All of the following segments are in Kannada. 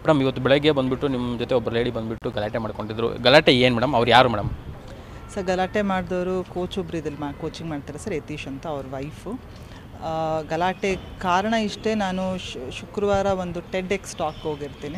ಮೇಡಮ್ ಇವತ್ತು ಬೆಳಗ್ಗೆ ಬಂದುಬಿಟ್ಟು ನಿಮ್ಮ ಜೊತೆ ಒಬ್ಬರು ಲೇಡಿ ಬಂದುಬಿಟ್ಟು ಗಲಾಟೆ ಮಾಡ್ಕೊಂಡಿದ್ರು ಗಲಾಟೆ ಏನು ಮೇಡಮ್ ಅವ್ರು ಯಾರು ಮೇಡಮ್ ಸರ್ ಗಲಾಟೆ ಮಾಡಿದವರು ಕೋಚ್ ಒಬ್ರು ಇದ್ರಲ್ಲಿ ಮಾ ಕೋಚಿಂಗ್ ಮಾಡ್ತಾರೆ ಸರ್ ಯತೀಶ್ ಅಂತ ಅವ್ರ ವೈಫು ಗಲಾಟೆ ಕಾರಣ ಇಷ್ಟೇ ನಾನು ಶು- ಶುಕ್ರವಾರ ಒಂದು ಟೆಡ್ ಎಕ್ಸ್ ಸ್ಟಾಕ್ ಹೋಗಿರ್ತೀನಿ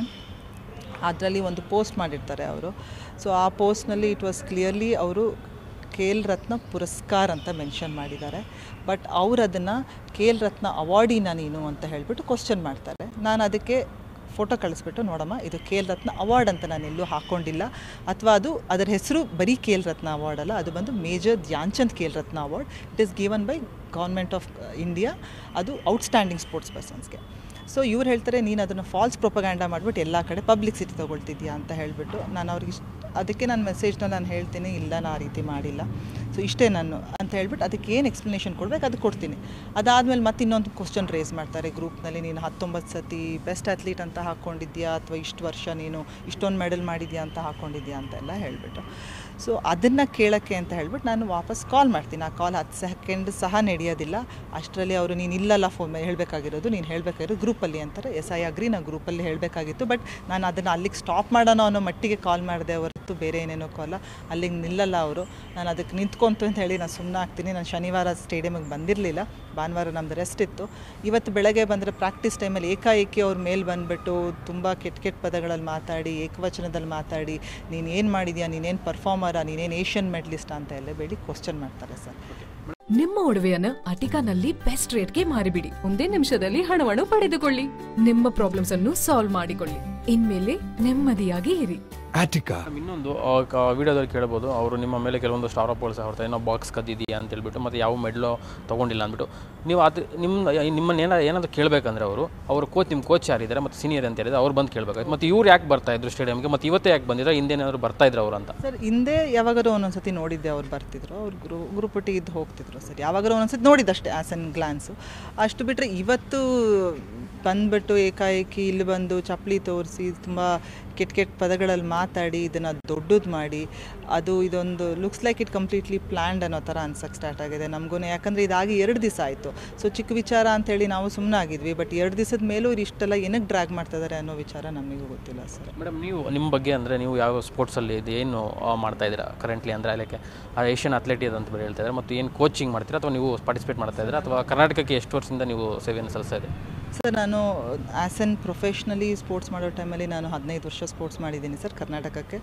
ಅದರಲ್ಲಿ ಒಂದು ಪೋಸ್ಟ್ ಮಾಡಿರ್ತಾರೆ ಅವರು ಸೊ ಆ ಪೋಸ್ಟ್ನಲ್ಲಿ ಇಟ್ ವಾಸ್ ಕ್ಲಿಯರ್ಲಿ ಅವರು ಖೇಲ್ ರತ್ನ ಪುರಸ್ಕಾರ್ ಅಂತ ಮೆನ್ಷನ್ ಮಾಡಿದ್ದಾರೆ ಬಟ್ ಅವ್ರು ಅದನ್ನು ಖೇಲ್ ರತ್ನ ಅವಾರ್ಡಿನ ನೀನು ಅಂತ ಹೇಳಿಬಿಟ್ಟು ಕ್ವಶನ್ ಮಾಡ್ತಾರೆ ನಾನು ಅದಕ್ಕೆ ಫೋಟೋ ಕಳಿಸ್ಬಿಟ್ಟು ನೋಡಮ್ಮ ಇದು ಖೇಲ್ ರತ್ನ ಅವಾರ್ಡ್ ಅಂತ ನಾನು ಎಲ್ಲೂ ಹಾಕ್ಕೊಂಡಿಲ್ಲ ಅಥವಾ ಅದು ಅದರ ಹೆಸರು ಬರೀ ಖೇಲ್ ರತ್ನ ಅವಾರ್ಡ್ ಅಲ್ಲ ಅದು ಬಂದು major Dhyan Chand Khel Ratna award it is given by government of India ಅದು ಔಟ್ಸ್ಟ್ಯಾಂಡಿಂಗ್ ಸ್ಪೋರ್ಟ್ಸ್ ಪರ್ಸನ್ಸ್ಗೆ ಸೊ ಇವ್ರು ಹೇಳ್ತಾರೆ ನೀನು ಅದನ್ನು ಫಾಲ್ಸ್ ಪ್ರೊಪಗ್ಯಾಂಡ ಮಾಡಿಬಿಟ್ಟು ಎಲ್ಲ ಕಡೆ ಪಬ್ಲಿಸಿಟಿ ತೊಗೊಳ್ತಿದ್ಯಾ ಅಂತ ಹೇಳಿಬಿಟ್ಟು ನಾನು ಅವ್ರಿಗೆ ಇಷ್ಟ ಅದಕ್ಕೆ ನಾನು ಮೆಸೇಜ್ನ ನಾನು ಹೇಳ್ತೀನಿ ಇಲ್ಲ ನಾನು ಆ ರೀತಿ ಮಾಡಿಲ್ಲ ಸೊ ಇಷ್ಟೇ ನಾನು ಅಂತ ಹೇಳ್ಬಿಟ್ಟು ಅದಕ್ಕೆ ಏನು ಎಕ್ಸ್ಪ್ಲನೇಷನ್ ಕೊಡ್ಬೇಕು ಅದು ಕೊಡ್ತೀನಿ ಅದಾದಮೇಲೆ ಮತ್ತೆ ಇನ್ನೊಂದು ಕ್ವಶನ್ ರೇಸ್ ಮಾಡ್ತಾರೆ ಗ್ರೂಪ್ನಲ್ಲಿ ನೀನು ಹತ್ತೊಂಬತ್ತು ಸತಿ ಬೆಸ್ಟ್ ಅಥ್ಲೀಟ್ ಅಂತ ಹಾಕ್ಕೊಂಡಿದ್ಯಾ ಅಥವಾ ಇಷ್ಟು ವರ್ಷ ನೀನು ಇಷ್ಟೊಂದು ಮೆಡಲ್ ಮಾಡಿದ್ಯಾ ಅಂತ ಹಾಕ್ಕೊಂಡಿದ್ಯಾ ಅಂತೆಲ್ಲ ಹೇಳಿಬಿಟ್ಟು ಸೊ ಅದನ್ನು ಕೇಳೋಕ್ಕೆ ಅಂತ ಹೇಳ್ಬಿಟ್ಟು ನಾನು ವಾಪಸ್ ಕಾಲ್ ಮಾಡ್ತೀನಿ ಆ ಕಾಲ್ ಹತ್ತು ಸೆಕೆಂಡ್ ಸಹ ನಡೆಯೋದಿಲ್ಲ ಅಷ್ಟರಲ್ಲಿ ಅವರು ನೀನು ಇಲ್ಲಲ್ಲ ಫೋನ್ ಹೇಳಬೇಕಾಗಿರೋದು ನೀನು ಹೇಳಬೇಕಾಗಿರೋದು ಗ್ರೂಪಲ್ಲಿ ಅಂತಾರೆ ಎಸ್ ಐ ಅಗ್ರಿ ನಾವು ಗ್ರೂಪಲ್ಲಿ ಹೇಳಬೇಕಾಗಿತ್ತು ಬಟ್ ನಾನು ಅದನ್ನು ಅಲ್ಲಿಗೆ ಸ್ಟಾಪ್ ಮಾಡೋಣ ಅನ್ನೋ ಮಟ್ಟಿಗೆ ಕಾಲ್ ಮಾಡಿದೆ ಹೊರತು ಬೇರೆ ಏನೇನೋ ಕಾಲ ಅಲ್ಲಿಗೆ ನಿಲ್ಲಲ್ಲ ಅವರು ನಾನು ಅದಕ್ಕೆ ನಿಂತ್ಕೊಂತು ಅಂತ ಹೇಳಿ ನಾನು ಸುಮ್ಮನೆ ಆಗ್ತೀನಿ ನಾನು ಶನಿವಾರ ಸ್ಟೇಡಿಯಮಿಗೆ ಬಂದಿರಲಿಲ್ಲ ಭಾನುವಾರ ನಮ್ಮದು ರೆಸ್ಟ್ ಇತ್ತು ಇವತ್ತು ಬೆಳಗ್ಗೆ ಬಂದರೆ ಪ್ರಾಕ್ಟೀಸ್ ಟೈಮಲ್ಲಿ ಏಕಾಏಕಿ ಅವ್ರ ಮೇಲೆ ಬಂದುಬಿಟ್ಟು ತುಂಬ ಕೆಟ್ಟ ಕೆಟ್ಟ ಪದಗಳಲ್ಲಿ ಮಾತಾಡಿ ಏಕವಚನದಲ್ಲಿ ಮಾತಾಡಿ ನೀನು ಏನು ಮಾಡಿದ್ಯಾ ನೀನೇನು ಪರ್ಫಾರ್ಮರಾ ನೀನೇನು ಏಷ್ಯನ್ ಮೆಡಲಿಸ್ಟ್ ಅಂತ ಎಲ್ಲ ಬೇಡಿ ಕ್ವಶನ್ ಮಾಡ್ತಾರೆ ಸರ್ ನಿಮ್ಮ ಒಡವೆಯನ್ನು ಅಟಿಕಾನಲ್ಲಿ ಬೆಸ್ಟ್ ರೇಟ್ಗೆ ಮಾರಿಬಿಡಿ ಒಂದೇ ನಿಮಿಷದಲ್ಲಿ ಹಣವನ್ನು ಪಡೆದುಕೊಳ್ಳಿ ನಿಮ್ಮ ಪ್ರಾಬ್ಲಮ್ಸ್ ಅನ್ನು ಸಾಲ್ವ್ ಮಾಡಿಕೊಳ್ಳಿ ಇನ್ಮೇಲೆ ನೆಮ್ಮದಿಯಾಗಿ ಇರಿ Attica. ಮೇಡಮ್ ಇನ್ನೊಂದು ವಿಡಿಯೋದಲ್ಲಿ ಕೇಳ್ಬೋದು ಅವರು ನಿಮ್ಮ ಮೇಲೆ ಕೆಲವೊಂದು ಸ್ಟಾರ್ ಅಪ್ಗಳು ಹೊರತಾ ಏನೋ ಬಾಕ್ಸ್ ಕದ್ದಿದೆಯಾ ಅಂತ ಹೇಳ್ಬಿಟ್ಟು ಮತ್ತು ಯಾವ ಮೆಡ್ಲು ತೊಗೊಂಡಿಲ್ಲ ಅಂದ್ಬಿಟ್ಟು ನೀವು ಅದು ನಿಮ್ಮ ನಿಮ್ಮನ್ನ ಏನಾದ್ರು ಏನಾದರೂ ಕೇಳಬೇಕಂದ್ರೆ ಅವರು ಅವ್ರ ಕೋಚ್ ನಿಮ್ಮ ಕೋಚ್ ಯಾರಿದ್ದಾರೆ ಮತ್ತು ಸೀನಿಯರ್ ಅಂತ ಹೇಳಿದ್ರೆ ಅವ್ರು ಬಂದು ಕೇಳಬೇಕಾಯ್ತು ಮತ್ತು ಇವ್ರು ಯಾಕೆ ಬರ್ತಾ ಇದ್ರು ಸ್ಟೇಡಿಯಮ್ಗೆ ಮತ್ತು ಇವತ್ತೇ ಯಾಕೆ ಬಂದಿದ್ರೆ ಹಿಂದೇನಾದ್ರು ಬರ್ತಾ ಇದ್ರು ಅವರು ಅಂತ ಸರ್ ಹಿಂದೆ ಯಾವಾಗಾದ್ರೂ ಒಂದೊಂದು ಸತಿ ನೋಡಿದ್ದೆ ಅವ್ರು ಬರ್ತಿದ್ರು ಅವ್ರು ಗ್ರೂ ಗ್ರೂಪ್ ಒಟ್ಟಿಗೆ ಇದ್ದು ಹೋಗ್ತಿದ್ರು ಸರ್ ಯಾವಾಗಾದ್ರೂ ಒಂದೊಂದು ಸತಿ ನೋಡಿದ್ದಷ್ಟೇ ಆಸ್ ಅನ್ ಗ್ಲಾನ್ಸು ಅಷ್ಟು ಬಿಟ್ಟರೆ ಇವತ್ತು ಬಂದ್ಬಿಟ್ಟು ಏಕಾಏಕಿ ಇಲ್ಲಿ ಬಂದು ಚಪ್ಪಲಿ ತೋರಿಸಿ ತುಂಬ ಕೆಟ್ಟ ಕೆಟ್ಟ ಪದಗಳಲ್ಲಿ ಮಾತಾಡಿ ಇದನ್ನು ದೊಡ್ಡದು ಮಾಡಿ ಅದು ಇದೊಂದು looks like it completely planned ಅನ್ನೋ ಥರ ಅನ್ಸಕ್ಕೆ ಸ್ಟಾರ್ಟ್ ಆಗಿದೆ ನಮಗೂ ಯಾಕಂದರೆ ಇದಾಗಿ ಎರಡು ದಿವಸ ಆಯಿತು ಸೊ ಚಿಕ್ಕ ವಿಚಾರ ಅಂತೇಳಿ ನಾವು ಸುಮ್ಮನೆ ಆಗಿದ್ವಿ ಬಟ್ ಎರಡು ದಿವಸದ ಮೇಲೂ ಇವ್ರು ಇಷ್ಟೆಲ್ಲ ಏನಕ್ಕೆ ಡ್ರ್ಯಾಗ್ ಮಾಡ್ತಾ ಇದ್ದಾರೆ ಅನ್ನೋ ವಿಚಾರ ನಮಗೂ ಗೊತ್ತಿಲ್ಲ ಸರ್ ಮೇಡಮ್ ನೀವು ನಿಮ್ಮ ಬಗ್ಗೆ ಅಂದರೆ ನೀವು ಯಾವ ಸ್ಪೋರ್ಟ್ಸಲ್ಲಿ ಇದು ಏನು ಆ, ಮಾಡ್ತಾ ಇದ್ದೀರಾ ಕರೆಂಟ್ಲಿ ಅಂದರೆ ಅದಕ್ಕೆ ಏಷ್ಯನ್ ಅಥ್ಲೆಟಿ ಅಂತ ಬೇರೆ ಹೇಳ್ತಾ ಇದ್ದಾರೆ ಮತ್ತು ಏನು ಕೋಚಿಂಗ್ ಮಾಡ್ತೀರಾ ಅಥವಾ ನೀವು ಪಾರ್ಟಿಸಿಪೇಟ್ ಮಾಡ್ತಾ ಇದ್ದೀರಾ ಅಥವಾ ಕರ್ನಾಟಕಕ್ಕೆ ಎಷ್ಟು ವರ್ಷದಿಂದ ನೀವು ಸೇವೆಯನ್ನು ಸಲ್ಲಿಸ್ತಾ ಇದ್ದೀರಿ ಸರ್ ನಾನು ಆ್ಯಸ್ ಎನ್ ಪ್ರೊಫೆಷ್ನಲಿ ಸ್ಪೋರ್ಟ್ಸ್ ಮಾಡೋ ಟೈಮಲ್ಲಿ ನಾನು ಹದಿನೈದು ವರ್ಷ ಸ್ಪೋರ್ಟ್ಸ್ ಮಾಡಿದ್ದೀನಿ ಸರ್ ಕರ್ನಾಟಕಕ್ಕೆ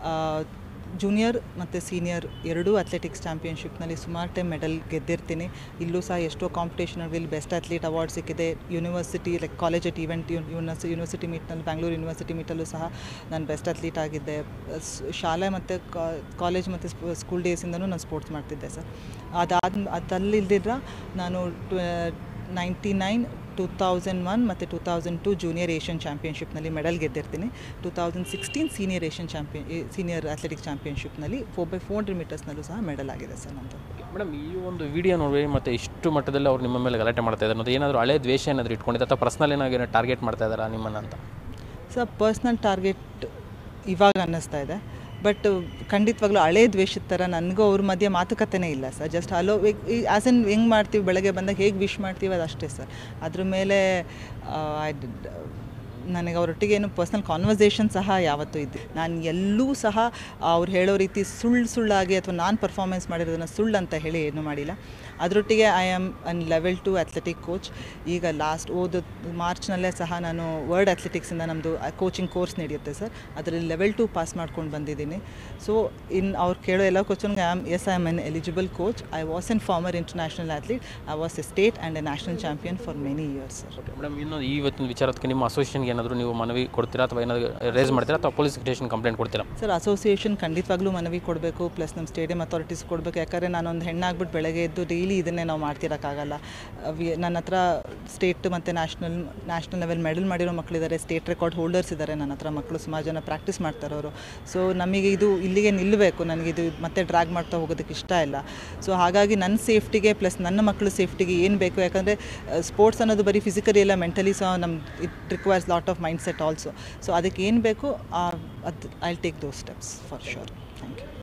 ಜೂನಿಯರ್ ಮತ್ತು ಸೀನಿಯರ್ ಎರಡೂ ಅಥ್ಲೆಟಿಕ್ಸ್ ಚಾಂಪಿಯನ್ಶಿಪ್ನಲ್ಲಿ ಸುಮಾರು ಟೈಮ್ ಮೆಡಲ್ ಗೆದ್ದಿರ್ತೀನಿ ಇಲ್ಲೂ ಸಹ ಎಷ್ಟೋ ಕಾಂಪಿಟೇಷನ್ಗಳಲ್ಲಿ ಬೆಸ್ಟ್ ಅಥ್ಲೀಟ್ ಅವಾರ್ಡ್ ಸಿಕ್ಕಿದೆ university like college at event ಯೂನಿವರ್ಸಿ ಯೂನಿವರ್ಸಿಟಿ ಮೀಟ್ನಲ್ಲಿ ಬ್ಯಾಂಗ್ಳೂರು ಯೂನಿವರ್ಸಿಟಿ ಮೀಟಲ್ಲೂ ಸಹ ನಾನು ಬೆಸ್ಟ್ ಅಥ್ಲೀಟ್ ಆಗಿದ್ದೆ ಸ್- ಶಾಲೆ ಮತ್ತು ಕಾಲೇಜ್ ಮತ್ತು ಸ್ಕೂಲ್ ಡೇಸಿಂದನೂ ನಾನು ಸ್ಪೋರ್ಟ್ಸ್ ಮಾಡ್ತಿದ್ದೆ ಸರ್ ಅದಾದ ಅದಲ್ಲಿದ್ದಿದ್ರೆ ನಾನು ninety nine two thousand one ಮತ್ತು two thousand two junior Asian ಚಾಂಪಿಯನ್ಶಿಪ್ನಲ್ಲಿ ಮೆಡಲ್ ಗೆದ್ದಿರ್ತೀನಿ two thousand sixteen senior Asian champion senior athletics ಚಾಂಪಿಯನ್ಶಿಪ್ನಲ್ಲಿ ಫೋರ್ ಬೈ ಫೋರ್ ಹಂಡ್ರೆಡ್ ಮೀಟರ್ಸ್ನಲ್ಲೂ ಸಹ ಮೆಡಲ್ ಆಗಿದೆ ಸರ್ ನಂದು ಮೇಡಮ್ ಈ ಒಂದು ವಿಡಿಯೋ ನೋಡಿ ಮತ್ತು ಇಷ್ಟು ಮಟ್ಟದಲ್ಲಿ ಅವ್ರು ನಿಮ್ಮ ಮೇಲೆ ಗಲಾಟೆ ಮಾಡ್ತಾ ಇದ್ದಾರೆ ಮತ್ತು ಏನಾದರೂ ಹಳೆ ದ್ವೇಷ ಏನಾದರೂ ಇಟ್ಕೊಂಡಿದ್ದಾರೆ ಅಥವಾ ಪರ್ಸ್ನಲ್ ಏನಾದ್ರು ಟಾರ್ಗೆಟ್ ಮಾಡ್ತಾ ಇದ್ದಾರಾ ನಿಮ್ಮನ್ನು ಅಂತ ಸರ್ ಪರ್ಸ್ನಲ್ ಟಾರ್ಗೆಟ್ ಇವಾಗ ಅನ್ನಿಸ್ತಾ ಇದೆ ಬಟ್ ಖಂಡಿತವಾಗ್ಲೂ ಹಳೇ ದ್ವೇಷದ ಥರ ನನಗೂ ಅವ್ರ ಮಧ್ಯೆ ಮಾತುಕತೆನೇ ಇಲ್ಲ sir just hello as in ಹೆಂಗೆ ಮಾಡ್ತೀವಿ ಬೆಳಗ್ಗೆ ಬಂದಾಗ ಹೇಗೆ ವಿಶ್ ಮಾಡ್ತೀವಿ ಅದು ಅಷ್ಟೇ ಸರ್ ಅದ್ರ ಮೇಲೆ ಐ ನನಗೆ ಅವರೊಟ್ಟಿಗೆ ಏನು ಪರ್ಸ್ನಲ್ ಕಾನ್ವರ್ಸೇಷನ್ ಸಹ ಯಾವತ್ತೂ ಇದ್ದು ನಾನು ಎಲ್ಲೂ ಸಹ ಅವ್ರು ಹೇಳೋ ರೀತಿ ಸುಳ್ಳು ಸುಳ್ಳಾಗಿ ಅಥವಾ ನಾನು ಪರ್ಫಾರ್ಮೆನ್ಸ್ ಮಾಡಿರೋದನ್ನು ಸುಳ್ಳು ಅಂತ ಹೇಳಿ ಏನೂ ಮಾಡಿಲ್ಲ ಅದರೊಟ್ಟಿಗೆ I am an level two athletic coach ಈಗ ಲಾಸ್ಟ್ ಓದ ಮಾರ್ಚ್ನಲ್ಲೇ ಸಹ ನಾನು ವರ್ಲ್ಡ್ ಅಥ್ಲೆಟಿಕ್ಸಿಂದ ನಮ್ಮದು ಕೋಚಿಂಗ್ ಕೋರ್ಸ್ ನಡೆಯುತ್ತೆ ಸರ್ ಅದರಲ್ಲಿ ಲೆವೆಲ್ ಟು ಪಾಸ್ ಮಾಡ್ಕೊಂಡು ಬಂದಿದ್ದೀನಿ ಸೊ ಇನ್ ಅವ್ರು ಕೇಳೋ ಎಲ್ಲ ಕೋಚನ್ಗೆ I am as I am an eligible coach I was an former international athlete I was a state and a national champion for many years sir madam ಇನ್ನೊಂದು ಇವತ್ತಿನ ವಿಚಾರಕ್ಕೆ ನಿಮ್ಮ ಅಸೋಸಿಯೇಷನ್ಗೆ ಏನಾದರೂ ನೀವು ಮನವಿ ಕೊಡ್ತೀರಾ ಅಥವಾ ಏನಾದರೂ ರೇಸ್ ಮಾಡ್ತೀರಾ ಅಥವಾ ಪೊಲೀಸ್ ಸ್ಟೇಷನ್ ಕಂಪ್ಲೇಂಟ್ ಕೊಡ್ತೀರಾ ಸರ್ ಅಸೋಸಿಯೇಷನ್ ಖಂಡಿತವಾಗ್ಲೂ ಮನವಿ ಕೊಡಬೇಕು ಪ್ಲಸ್ ನಮ್ಮ ಸ್ಟೇಡಿಯಂ ಅಥಾರಿಟೀಸ್ ಕೊಡಬೇಕು ಯಾಕಂದರೆ ನಾನೊಂದು ಹೆಣ್ಣಾಗ್ಬಿಟ್ಟು ಬೆಳಗ್ಗೆ ಎದ್ದು ಡೈಲಿ ಇದನ್ನೇ ನಾವು ಮಾಡ್ತಿರೋಕ್ಕಾಗಲ್ಲ ವಿ- ನನ್ನ ಹತ್ರ ಸ್ಟೇಟ್ ಮತ್ತು ನ್ಯಾಷನಲ್ ನ್ಯಾಷನಲ್ ಲೆವೆಲ್ ಮೆಡಲ್ ಮಾಡಿರೋ ಮಕ್ಕಳಿದ್ದಾರೆ ಸ್ಟೇಟ್ ರೆಕಾರ್ಡ್ ಹೋಲ್ಡರ್ಸ್ ಇದ್ದಾರೆ ನನ್ನ ಹತ್ರ ಮಕ್ಕಳು ಸುಮಾರು ಜನ ಪ್ರಾಕ್ಟೀಸ್ ಮಾಡ್ತಾರೆ ಅವರು ಸೊ ನಮಗೆ ಇದು ಇಲ್ಲಿಗೆ ನಿಲ್ಲಬೇಕು ನನಗಿದು ಮತ್ತೆ ಡ್ರ್ಯಾಗ್ ಮಾಡ್ತಾ ಹೋಗೋದಕ್ಕೆ ಇಷ್ಟ ಇಲ್ಲ ಸೊ ಹಾಗಾಗಿ ನನ್ನ ಸೇಫ್ಟಿಗೆ ಪ್ಲಸ್ ನನ್ನ ಮಕ್ಕಳ ಸೇಫ್ಟಿಗೆ ಏನು ಬೇಕು ಯಾಕಂದರೆ ಸ್ಪೋರ್ಟ್ಸ್ ಅನ್ನೋದು ಬರೀ ಫಿಸಿಕಲಿ ಇಲ್ಲ ಮೆಂಟಲಿ ಸಹ ನಮ್ಮ it requires lot of mind set also so ಅದಕ್ಕೆ ಏನು ಬೇಕು ಅದು I take those steps for sure thank you